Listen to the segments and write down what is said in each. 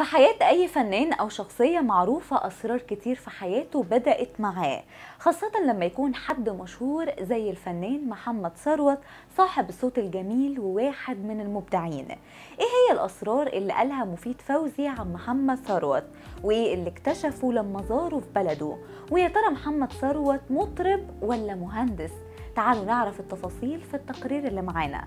في حياة أي فنان أو شخصية معروفة أسرار كتير في حياته بدأت معاه خاصة لما يكون حد مشهور زي الفنان محمد ثروت صاحب الصوت الجميل وواحد من المبدعين إيه هي الأسرار اللي قالها مفيد فوزي عن محمد ثروت وإيه اللي اكتشفه لما زاره في بلده ويا ترى محمد ثروت مطرب ولا مهندس تعالوا نعرف التفاصيل في التقرير اللي معانا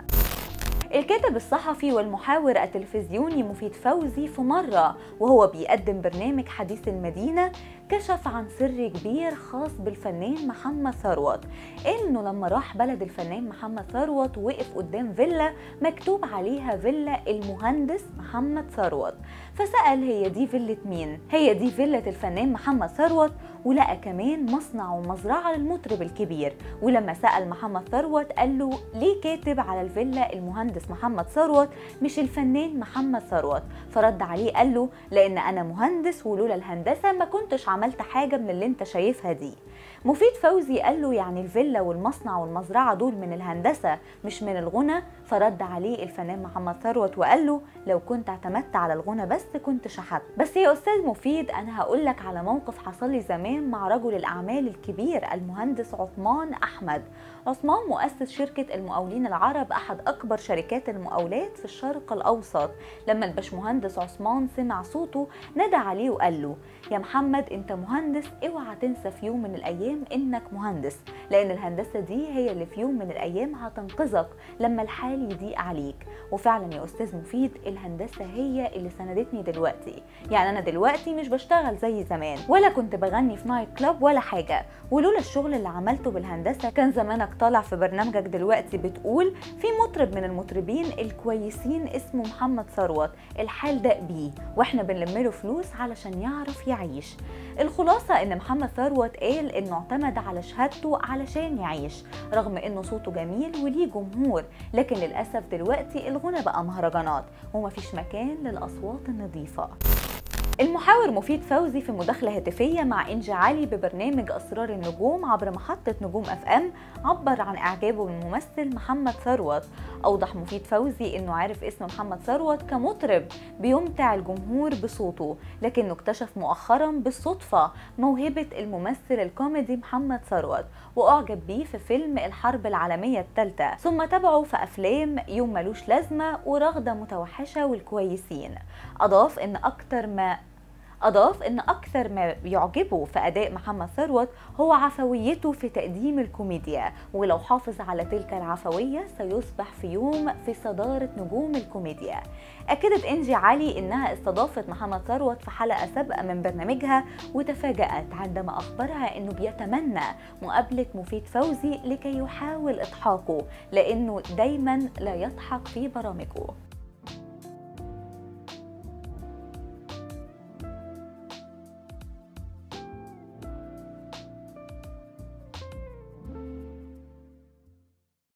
الكاتب الصحفي والمحاور التلفزيوني مفيد فوزي في مرة وهو بيقدم برنامج حديث المدينة كشف عن سر كبير خاص بالفنان محمد ثروت انه لما راح بلد الفنان محمد ثروت وقف قدام فيلا مكتوب عليها فيلا المهندس محمد ثروت فسأل هي دي فيلة مين؟ هي دي فيلة الفنان محمد ثروت ولقى كمان مصنع ومزرعة للمطرب الكبير ولما سأل محمد ثروت قال له ليه كاتب على الفيلا المهندس محمد ثروت مش الفنان محمد ثروت فرد عليه قال له لأن أنا مهندس ولولا الهندسة ما كنتش عملت حاجة من اللي انت شايفها دي مفيد فوزي قال له يعني الفيلا والمصنع والمزرعة دول من الهندسة مش من الغنى فرد عليه الفنان محمد ثروت وقال له لو كنت اعتمدت على الغنى بس كنت شحت بس يا أستاذ مفيد أنا هقول لك على موقف حصل لي زمان مع رجل الأعمال الكبير المهندس عثمان أحمد عثمان مؤسس شركة المقاولين العرب أحد أكبر شركات المقاولات في الشرق الأوسط لما الباشمهندس عثمان سمع صوته نادى عليه وقال له يا محمد أنت مهندس اوعى تنسى في يوم من الأيام إنك مهندس لأن الهندسة دي هي اللي في يوم من الأيام هتنقذك لما الحال يضيق عليك وفعلا يا أستاذ مفيد الهندسة هي اللي سندتني دلوقتي يعني أنا دلوقتي مش بشتغل زي زمان ولا كنت بغني في نايت كلاب ولا حاجة ولولا الشغل اللي عملته بالهندسة كان زمانك طالع في برنامجك دلوقتي بتقول في مطرب من المطربين الكويسين اسمه محمد ثروت الحال ده بيه واحنا بنلم له فلوس علشان يعرف يعيش الخلاصة ان محمد ثروت قال انه اعتمد على شهادته علشان يعيش رغم انه صوته جميل وليه جمهور لكن للأسف دلوقتي الغنى بقى مهرجانات ومفيش مكان للأصوات النظيفة المحاور مفيد فوزي في مداخلة هاتفية مع إنجي علي ببرنامج أسرار النجوم عبر محطة نجوم أف أم عبر عن إعجابه بالممثل محمد ثروت أوضح مفيد فوزي إنه عارف اسم محمد ثروت كمطرب بيمتع الجمهور بصوته لكنه اكتشف مؤخرا بالصدفة موهبة الممثل الكوميدي محمد ثروت وأعجب بيه في فيلم الحرب العالمية الثالثة ثم تابعه في أفلام يوم ملوش لازمة ورغدة متوحشة والكويسين أضاف إن أكتر ما أضاف أن أكثر ما يعجبه في أداء محمد ثروت هو عفويته في تقديم الكوميديا ولو حافظ على تلك العفوية سيصبح في يوم في صدارة نجوم الكوميديا أكدت إنجي علي إنها استضافت محمد ثروت في حلقة سابقة من برنامجها وتفاجأت عندما أخبرها إنه بيتمنى مقابلة مفيد فوزي لكي يحاول إضحاكه لأنه دايما لا يضحك في برامجه